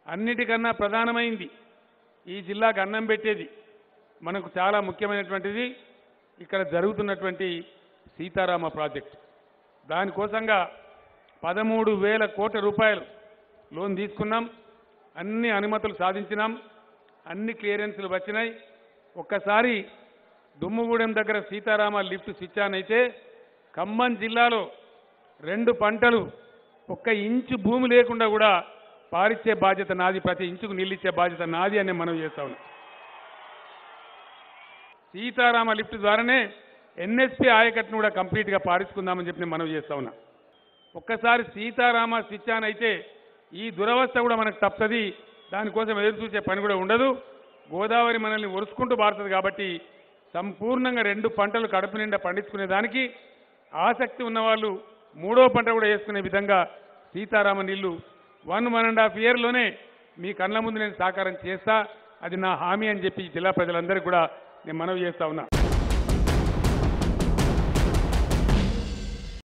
అన్నిటికన్నా ప్రధానమైంది ఈ జిల్లాకు అన్నం పెట్టేది మనకు చాలా ముఖ్యమైనటువంటిది ఇక్కడ జరుగుతున్నటువంటి సీతారామ ప్రాజెక్టు దానికోసంగా పదమూడు వేల కోట్ల రూపాయలు లోన్ తీసుకున్నాం అన్ని అనుమతులు సాధించినాం అన్ని క్లియరెన్స్లు వచ్చినాయి ఒక్కసారి దుమ్ముగూడెం దగ్గర సీతారామ లిఫ్ట్ స్విచ్ ఆన్ అయితే ఖమ్మం జిల్లాలో రెండు పంటలు ఒక్క ఇంచు భూమి లేకుండా కూడా పారిచ్చే బాధ్యత నాది ప్రతి ఇంచుకు నీళ్ళిచ్చే బాధ్యత నాది అని మనం చేస్తా ఉన్నాం సీతారామ లిఫ్ట్ ద్వారానే ఎన్ఎస్పి ఆయకట్టును కూడా కంప్లీట్గా పారించుకుందామని చెప్పి నేను మనవి చేస్తా ఉన్నా ఒక్కసారి సీతారామ స్విచ్ ఆన్ అయితే ఈ దురవస్థ కూడా మనకు తప్పది దానికోసం ఎదురు చూసే పని కూడా ఉండదు గోదావరి మనల్ని ఒరుసుకుంటూ పారుతుంది కాబట్టి సంపూర్ణంగా రెండు పంటలు కడుపు నిండా పండించుకునే దానికి ఆసక్తి ఉన్నవాళ్ళు మూడో పంట కూడా వేసుకునే విధంగా సీతారామ నీళ్లు వన్ వన్ అండ్ హాఫ్ ఇయర్లోనే మీ కళ్ళ ముందు నేను సాకారం చేస్తా అది నా హామీ అని చెప్పి జిల్లా ప్రజలందరికీ కూడా నేను మనవి చేస్తా ఉన్నా